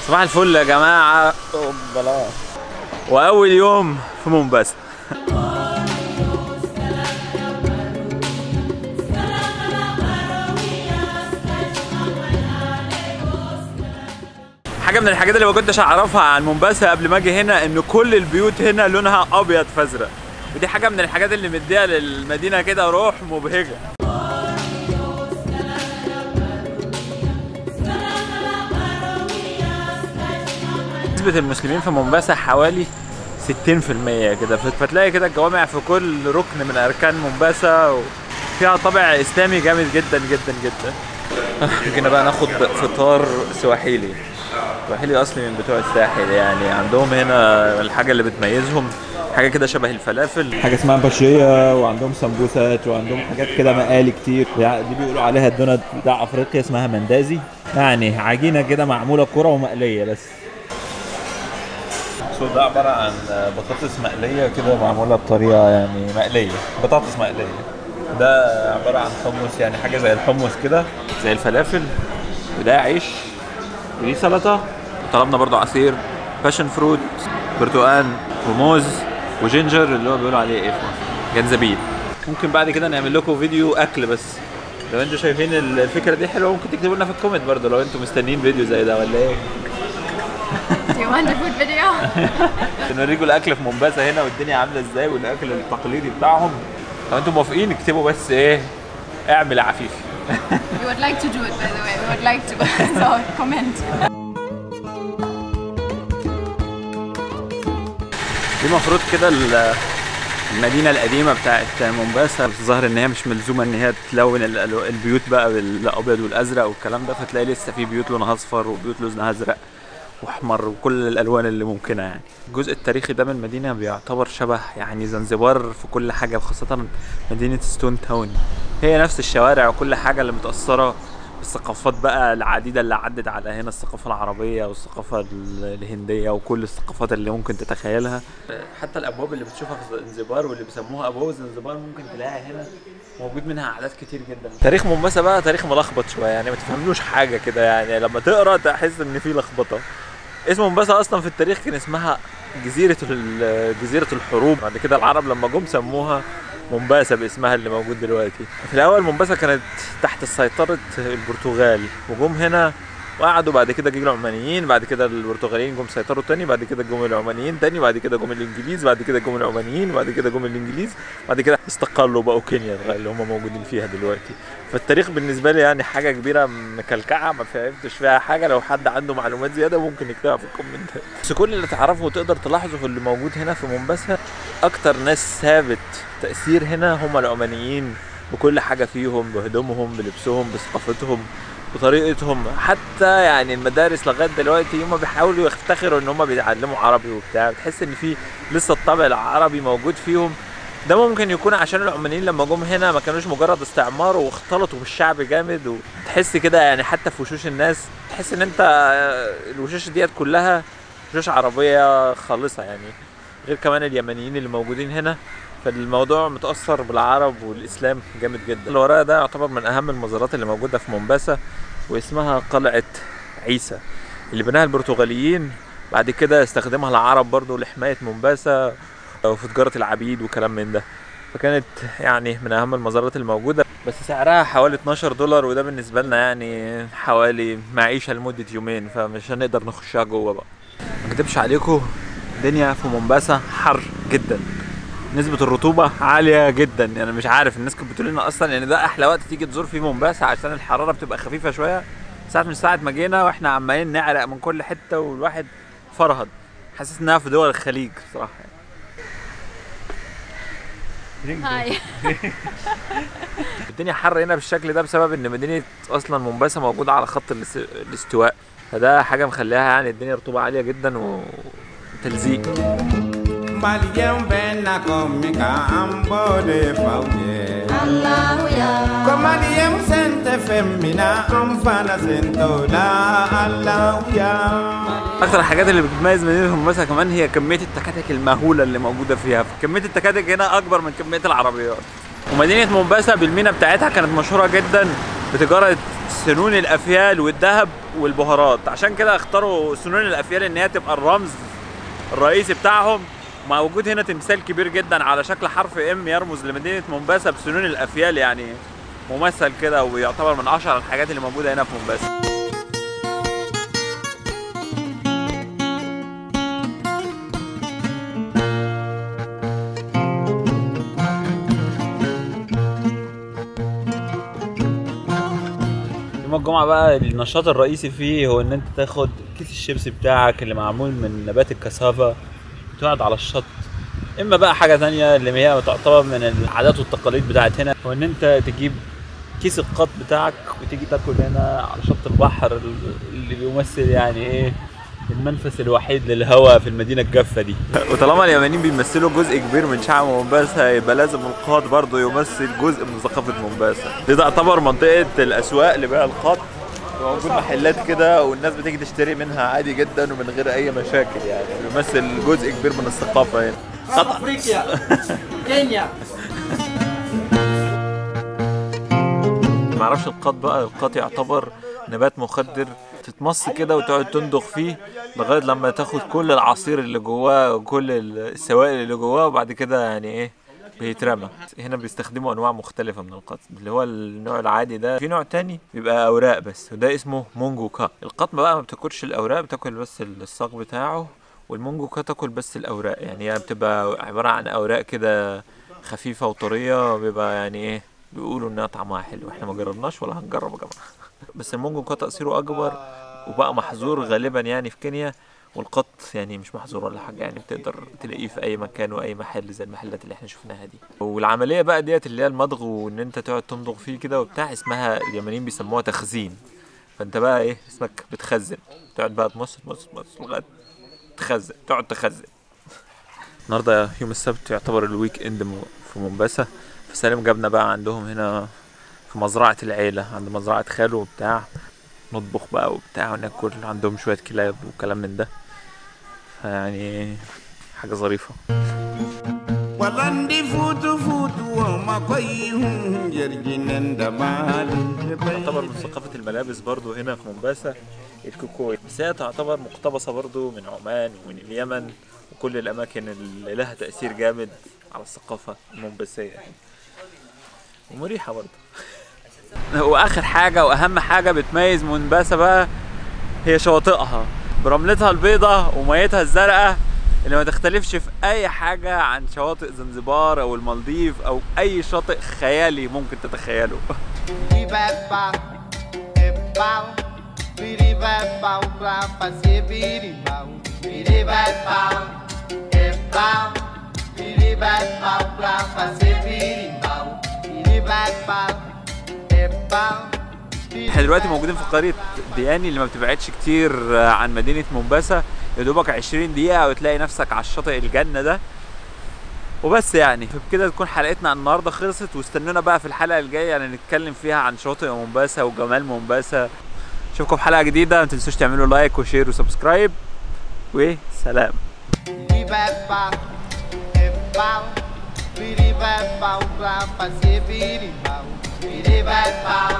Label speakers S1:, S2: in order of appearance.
S1: صباح الفل يا جماعة أوبلا. وأول يوم في مومباسا حاجة من الحاجات اللي ما كنتش أعرفها عن مومباسا قبل ما أجي هنا إن كل البيوت هنا لونها أبيض فأزرق ودي حاجة من الحاجات اللي مديها للمدينة كده روح مبهجة نسبة المسلمين في مومباسا حوالي 60% كده فت- فتلاقي كده الجوامع في كل ركن من أركان مومباسا وفيها طابع إسلامي جامد جدا جدا جدا جينا بقى ناخد فطار سواحيلي سواحيلي أصلي من بتوع الساحل يعني عندهم هنا الحاجة اللي بتميزهم حاجة كده شبه الفلافل
S2: حاجه اسمها باشيه وعندهم سمبوسات وعندهم حاجات كده مقالي كتير يعني دي بيقولوا عليها الدونات بتاع افريقيا اسمها مندازي يعني عجينه كده معموله كرة ومقليه بس
S1: سو ده عبارة عن بطاطس مقلية كده معمولة بطريقة يعني مقلية بطاطس مقلية ده عبارة عن حمص يعني حاجة زي الحمص كده زي الفلافل وده عيش ودي سلطة طلبنا برضو عصير باشن فروت برتقال وموز وجينجر اللي هو بيقولوا عليه ايه في مصر جنزبيل ممكن بعد كده نعمل لكم فيديو اكل بس لو انتوا شايفين الفكره دي حلوه ممكن تكتبوا لنا في الكومنت برضه لو انتوا مستنيين فيديو زي ده ولا ايه
S3: Do you want a food video?
S1: بنوريكم الاكل في مومباسا هنا والدنيا عامله ازاي والاكل التقليدي بتاعهم لو انتم موافقين اكتبوا بس ايه اعمل عفيف
S3: we would like to do it, by the way. We would like to. so comment.
S1: دي المفروض كده ال- المدينه القديمه بتاعت مومباسا الظاهر ان هي مش ملزومه ان هي تلون الألو- البيوت بقى بالابيض والازرق والكلام ده فتلاقي لسه في بيوت لونها اصفر وبيوت لونها ازرق واحمر وكل الالوان اللي ممكنه يعني الجزء التاريخي ده من المدينه بيعتبر شبه يعني زنزبار في كل حاجه وخاصه مدينه ستون تاون هي نفس الشوارع وكل حاجه اللي متاثره بالثقافات بقى العديده اللي عدت على هنا الثقافه العربيه والثقافه ال- الهنديه وكل الثقافات اللي ممكن تتخيلها حتى الابواب اللي بتشوفها في زنزبار واللي بيسموها ابواب زنزبار ممكن تلاقيها هنا موجود منها اعداد كتير جدا تاريخ مومباسا بقى تاريخ ملخبط شويه يعني ما تفهملوش حاجه كده يعني لما تقرا تحس ان في لخبطه اسم مومباسا اصلا في التاريخ كان اسمها جزيره ال- جزيره الحروب بعد كده العرب لما جم سموها مومباسا باسمها اللي موجود دلوقتي في الاول مومباسا كانت تحت سيطره البرتغال وجم هنا وقعدوا بعد كده جه العمانيين بعد كده البرتغاليين جم سيطروا تاني بعد كده جم العمانيين تاني بعد كده جم الانجليز بعد كده جم العمانيين بعد كده جم الانجليز بعد كده استقلوا بقوا كينيا اللي هم موجودين فيها دلوقتي فالتاريخ بالنسبه لي يعني حاجه كبيره مكلكعه ما فهمتش فيها حاجه لو حد عنده معلومات زياده ممكن يكتبها في الكومنتات بس كل اللي تعرفه وتقدر تلاحظه في اللي موجود هنا في مومباسا اكتر ناس ثابت تاثير هنا هم العمانيين بكل حاجه فيهم بهدومهم بلبسهم بثقافتهم بطريقتهم حتى يعني المدارس لغايه دلوقتي هم بيحاولوا يفتخروا ان هم بيتعلموا عربي وبتاع بتحس ان في لسه الطابع العربي موجود فيهم ده ممكن يكون عشان العمانيين لما جم هنا ما كانوش مجرد استعمار واختلطوا بالشعب جامد وتحس كده يعني حتى في وشوش الناس تحس ان انت الوشوش ديت كلها وشوش عربيه خالصه يعني غير كمان اليمنيين اللي موجودين هنا فالموضوع متاثر بالعرب والاسلام جامد جدا اللي ورايا ده يعتبر من اهم المزارات اللي موجوده في مومباسا واسمها قلعه عيسى اللي بناها البرتغاليين بعد كده استخدمها العرب برضو لحمايه مومباسا وفي تجاره العبيد وكلام من ده فكانت يعني من اهم المزارات الموجوده بس سعرها حوالي 12 دولار وده بالنسبه لنا يعني حوالي معيشه لمده يومين فمش هنقدر نخشها جوه بقى ما اكدبش عليكم الدنيا في مومباسا حر جدا نسبة الرطوبة عالية جدا يعني مش عارف الناس كانت بتقول لنا اصلا ان ده احلى وقت تيجي تزور فيه مومباسا عشان الحرارة بتبقى خفيفة شوية ساعة من ساعة ما جينا واحنا عمالين نعرق من كل حتة والواحد فرهد حاسس انها في دول الخليج بصراحة
S3: Hi.
S1: الدنيا حر هنا بالشكل ده بسبب ان مدينة اصلا مومباسا موجودة على خط الاس- الاستواء فده حاجة مخليها يعني الدنيا رطوبة عالية جدا وتلزيق
S4: Malien bena komika ambode fauye Ko malien sente femmina amfana sentola Allah ya
S1: اكتر الحاجات اللي بتميز مدينه مومباسا كمان هي كميه التكاتك المهوله اللي موجوده فيها كميه التكاتك هنا اكبر من كميه العربيات ومدينه مومباسا بالمينا بتاعتها كانت مشهوره جدا بتجاره سنون الافيال والذهب والبهارات عشان كده اختاروا سنون الافيال ان هي تبقى الرمز الرئيسي بتاعهم موجود هنا تمثال كبير جدا على شكل حرف ام يرمز لمدينه مومباسا بسنون الافيال يعني ممثل كده ويعتبر من اشهر الحاجات اللي موجوده هنا في مومباسا يوم الجمعة بقى النشاط الرئيسي فيه هو ان انت تاخد كيس الشيبسي بتاعك اللي معمول من نبات الكاسافا وتقعد على الشط اما بقى حاجة تانية اللي هي تعتبر من العادات والتقاليد بتاعت هنا هو ان انت تجيب كيس القط بتاعك وتيجي تاكل هنا على شط البحر اللي بيمثل يعني ايه المنفس الوحيد للهواء في المدينة الجافة دي وطالما اليابانيين بيمثلوا جزء كبير من شعب مومباسا يبقى لازم القاط برضه يمثل جزء من ثقافة مومباسا دي تعتبر منطقة الأسواق لبيع القط موجود محلات كده والناس بتيجي تشتري منها عادي جدا ومن غير أي مشاكل يعني بيمثل جزء كبير من الثقافة هنا قطع معرفش القط بقى القط يعتبر نبات مخدر تتمص كده وتقعد تندخ فيه لغايه لما تاخد كل العصير اللي جواه وكل السوائل اللي جواه وبعد كده يعني ايه بيترمى هنا بيستخدموا انواع مختلفه من القط اللي هو النوع العادي ده في نوع تاني بيبقى اوراق بس وده اسمه مونجو كا القط بقى ما بتاكلش الاوراق بتاكل بس الساق بتاعه والمونجو كا تاكل بس الاوراق يعني هي بتبقى عباره عن اوراق كده خفيفه وطريه بيبقى يعني ايه بيقولوا انها طعمها حلو احنا ما جربناش ولا هنجرب يا جماعه بس المونجو كان تاثيره اكبر وبقى محظور غالبا يعني في كينيا والقط يعني مش محظور ولا حاجه يعني بتقدر تلاقيه في اي مكان واي محل زي المحلات اللي احنا شفناها دي والعمليه بقى ديت اللي هي المضغ وان انت تقعد تمضغ فيه كده وبتاع اسمها اليابانيين بيسموها تخزين فانت بقى ايه اسمك بتخزن تقعد بقى تمص تمص تمص لغايه تخزن تقعد تخزن النهارده يوم السبت يعتبر الويك اند في مومباسا فسالم جابنا بقى عندهم هنا في مزرعة العيلة عند مزرعة خاله وبتاع نطبخ بقى وبتاع وناكل عندهم شوية كلاب وكلام من ده يعني حاجة ظريفة
S4: walandi futu futu wama koyihum jerjinen damali
S1: تعتبر من ثقافة الملابس برضو هنا في مومباسا الكوكوي بس هي تعتبر مقتبسة برضو من عمان ومن اليمن وكل الأماكن اللي لها تأثير جامد على الثقافة المومباسية ومريحة برضو واخر حاجه واهم حاجه بتميز مومباسا بقى هي شواطئها برملتها البيضاء وميتها الزرقاء اللي ما تختلفش في اي حاجه عن شواطئ زنزبار او المالديف او اي شاطئ خيالي ممكن تتخيله
S5: Biriba, ebau, biriba, bau, pra fazer birimbau. Biriba, bau, ebau, biriba, bau, pra fazer birimbau. Biriba, bau, ebau.
S1: احنا دلوقتي موجودين في قريه دياني اللي ما بتبعدش كتير عن مدينه مومباسا يا دوبك 20 دقيقه وتلاقي نفسك على الشاطئ الجنه ده وبس يعني فبكده تكون حلقتنا عن النهارده خلصت واستنونا بقى في الحلقه الجايه يعني نتكلم فيها عن شاطئ مومباسا وجمال مومباسا اشوفكم في حلقه جديده ما تنسوش تعملوا لايك وشير وسبسكرايب وسلام
S5: Biriba, bau, ebau, biriba, bau, pra fazer birimbau. Biriba, bau,